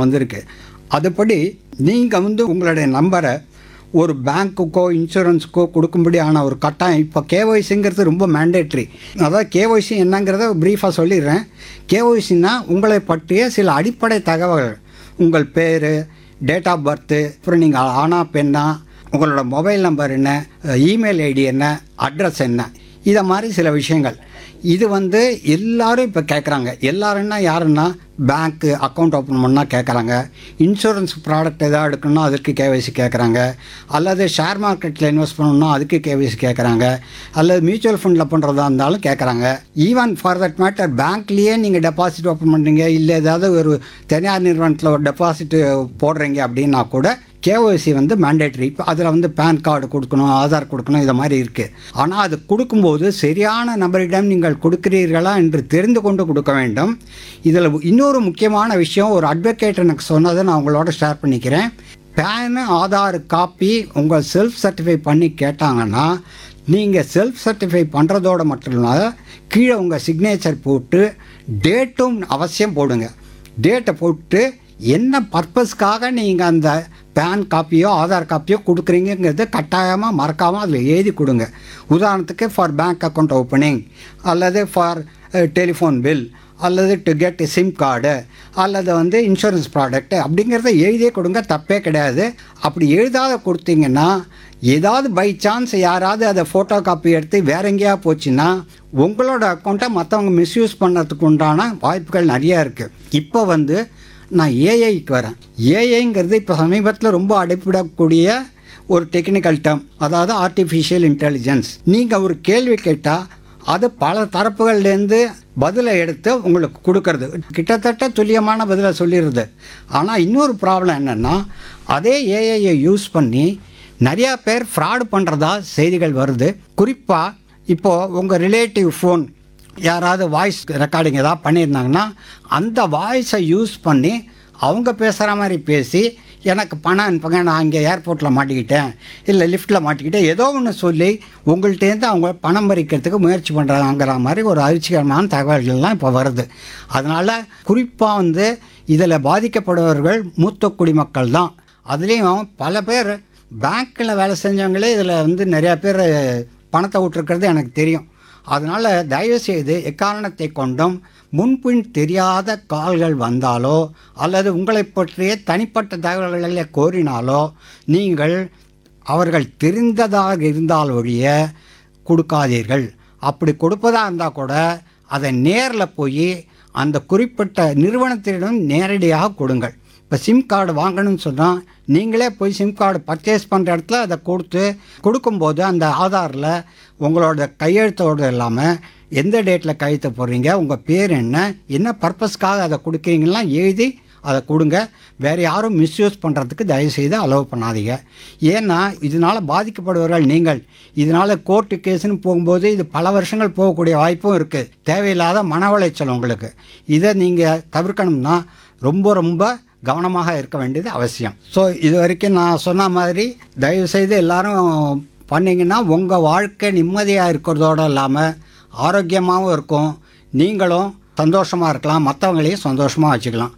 வந்திருக்கு அதுபடி நீங்கள் வந்து உங்களுடைய நம்பரை ஒரு பேங்க்குக்கோ இன்சூரன்ஸுக்கோ கொடுக்கும்படியான ஒரு கட்டாயம் இப்போ கேஒய்சிங்கிறது ரொம்ப மேண்டேட்ரி அதாவது கேஒய்சி என்னங்கிறத ப்ரீஃபாக சொல்லிடுறேன் கேஒய்சின்னா உங்களை பற்றிய சில அடிப்படை தகவல்கள் உங்கள் பேர் டேட் ஆஃப் பர்த்து அப்புறம் நீங்கள் ஆனா பெண்ணா உங்களோட மொபைல் நம்பர் என்ன இமெயில் ஐடி என்ன அட்ரஸ் என்ன இதை மாதிரி சில விஷயங்கள் இது வந்து எல்லாரும் இப்போ கேட்குறாங்க எல்லாருன்னா யாருன்னா பேங்க்கு அக்கௌண்ட் ஓப்பன் பண்ணால் கேட்குறாங்க இன்சூரன்ஸ் ப்ராடக்ட் எதாவது எடுக்கணும்னா அதுக்கு கேவைசி கேட்குறாங்க அல்லது ஷேர் மார்க்கெட்டில் இன்வெஸ்ட் பண்ணணும்னா அதுக்கு கேவைசி கேட்குறாங்க அல்லது மியூச்சுவல் ஃபண்டில் பண்ணுறதா இருந்தாலும் கேட்குறாங்க ஈவன் ஃபார் தட் மேட்டர் பேங்க்லேயே நீங்கள் டெபாசிட் ஓப்பன் பண்ணுறீங்க இல்லை ஏதாவது ஒரு தனியார் நிறுவனத்தில் ஒரு டெபாசிட் போடுறீங்க அப்படின்னா கூட கேஒய்சி வந்து மேண்டேட்ரி இப்போ அதில் வந்து பேன் கார்டு கொடுக்கணும் ஆதார் கொடுக்கணும் இதை மாதிரி இருக்குது ஆனால் அது கொடுக்கும்போது சரியான நபரிடம் நீங்கள் கொடுக்கிறீர்களா என்று தெரிந்து கொண்டு கொடுக்க வேண்டும் இதில் இன்னொரு முக்கியமான விஷயம் ஒரு அட்வொகேட் எனக்கு சொன்னதை நான் உங்களோட ஷேர் பண்ணிக்கிறேன் பேனு ஆதார் காப்பி உங்கள் செல்ஃப் சர்டிஃபை பண்ணி கேட்டாங்கன்னா நீங்கள் செல்ஃப் சர்டிஃபை பண்ணுறதோட மட்டும் இல்லாத கீழே உங்கள் சிக்னேச்சர் போட்டு டேட்டும் அவசியம் போடுங்க டேட்டை போட்டு என்ன பர்பஸ்க்காக நீங்கள் அந்த பேன் காப்பியோ ஆதார் காப்பியோ கொடுக்குறீங்கிறது கட்டாயமாக மறக்காமல் அதில் எழுதி கொடுங்க உதாரணத்துக்கு ஃபார் பேங்க் அக்கௌண்ட் ஓப்பனிங் அல்லது ஃபார் டெலிஃபோன் பில் அல்லது டு கெட் சிம் கார்டு அல்லது வந்து இன்சூரன்ஸ் ப்ராடக்ட் அப்படிங்கிறத எழுதியே கொடுங்க தப்பே கிடையாது அப்படி எழுதாத கொடுத்தீங்கன்னா ஏதாவது பை சான்ஸ் யாராவது அதை ஃபோட்டோ காப்பி எடுத்து வேற எங்கேயா போச்சுன்னா உங்களோட அக்கௌண்ட்டை மற்றவங்க மிஸ்யூஸ் பண்ணுறதுக்கு உண்டான வாய்ப்புகள் நிறையா இருக்குது இப்போ வந்து நான் ஏஐக்கு வரேன் ஏஐங்கிறது இப்போ சமீபத்தில் ரொம்ப அடைப்பிடக்கூடிய ஒரு டெக்னிக்கல் டேர்ம் அதாவது ஆர்டிஃபிஷியல் இன்டெலிஜென்ஸ் நீங்கள் ஒரு கேள்வி கேட்டால் அது பல தரப்புகள்லேருந்து பதிலை எடுத்து உங்களுக்கு கொடுக்கறது கிட்டத்தட்ட துல்லியமான பதிலை சொல்லிடுது ஆனால் இன்னொரு ப்ராப்ளம் என்னென்னா அதே ஏஐயை யூஸ் பண்ணி நிறையா பேர் ஃப்ராடு பண்ணுறதா செய்திகள் வருது குறிப்பாக இப்போது உங்கள் ரிலேட்டிவ் ஃபோன் யாராவது வாய்ஸ் ரெக்கார்டிங் ஏதாவது பண்ணியிருந்தாங்கன்னா அந்த வாய்ஸை யூஸ் பண்ணி அவங்க பேசுகிற மாதிரி பேசி எனக்கு பணம் அனுப்புங்க நான் இங்கே ஏர்போர்ட்டில் மாட்டிக்கிட்டேன் இல்லை லிஃப்ட்டில் மாட்டிக்கிட்டேன் ஏதோ ஒன்று சொல்லி உங்கள்கிட்டேருந்து அவங்க பணம் பறிக்கிறதுக்கு முயற்சி பண்ணுறாங்கிற மாதிரி ஒரு அதிர்ச்சிகரமான தகவல்கள்லாம் இப்போ வருது அதனால் குறிப்பாக வந்து இதில் பாதிக்கப்படுபவர்கள் மூத்த குடிமக்கள் தான் அதுலேயும் பல பேர் பேங்க்கில் வேலை செஞ்சவங்களே இதில் வந்து நிறையா பேர் பணத்தை விட்டுருக்கிறது எனக்கு தெரியும் அதனால் தயவுசெய்து எக்காரணத்தை கொண்டும் முன்பின் தெரியாத கால்கள் வந்தாலோ அல்லது உங்களை பற்றிய தனிப்பட்ட தகவல்களை கோரினாலோ நீங்கள் அவர்கள் தெரிந்ததாக இருந்தால் ஒழிய கொடுக்காதீர்கள் அப்படி கொடுப்பதாக இருந்தால் கூட அதை நேரில் போய் அந்த குறிப்பிட்ட நிறுவனத்திடம் நேரடியாக கொடுங்கள் இப்போ சிம் கார்டு வாங்கணும்னு சொன்னால் நீங்களே போய் சிம் கார்டு பர்ச்சேஸ் பண்ணுற இடத்துல அதை கொடுத்து கொடுக்கும்போது அந்த ஆதாரில் உங்களோட கையெழுத்தோடு இல்லாமல் எந்த டேட்டில் கையெழுத்த போடுறீங்க உங்கள் பேர் என்ன என்ன பர்பஸ்க்காக அதை கொடுக்குறீங்கலாம் எழுதி அதை கொடுங்க வேறு யாரும் மிஸ்யூஸ் பண்ணுறதுக்கு தயவுசெய்து அலோவ் பண்ணாதீங்க ஏன்னா இதனால் பாதிக்கப்படுபவர்கள் நீங்கள் இதனால் கோர்ட்டு கேஸுன்னு போகும்போது இது பல வருஷங்கள் போகக்கூடிய வாய்ப்பும் இருக்குது தேவையில்லாத மன உளைச்சல் உங்களுக்கு இதை நீங்கள் தவிர்க்கணும்னா ரொம்ப ரொம்ப கவனமாக இருக்க வேண்டியது அவசியம் ஸோ இது வரைக்கும் நான் சொன்ன மாதிரி தயவுசெய்து எல்லாரும் பண்ணிங்கன்னா உங்கள் வாழ்க்கை நிம்மதியாக இருக்கிறதோடு இல்லாமல் ஆரோக்கியமாகவும் இருக்கும் நீங்களும் சந்தோஷமாக இருக்கலாம் மற்றவங்களையும் சந்தோஷமாக வச்சுக்கலாம்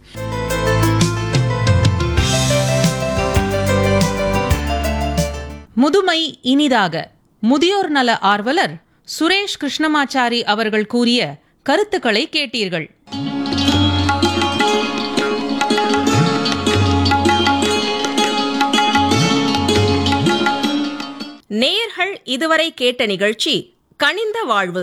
முதுமை இனிதாக முதியோர் நல ஆர்வலர் சுரேஷ் கிருஷ்ணமாச்சாரி அவர்கள் கூறிய கருத்துக்களை கேட்டீர்கள் நேயர்கள் இதுவரை கேட்ட நிகழ்ச்சி கனிந்த வாழ்வு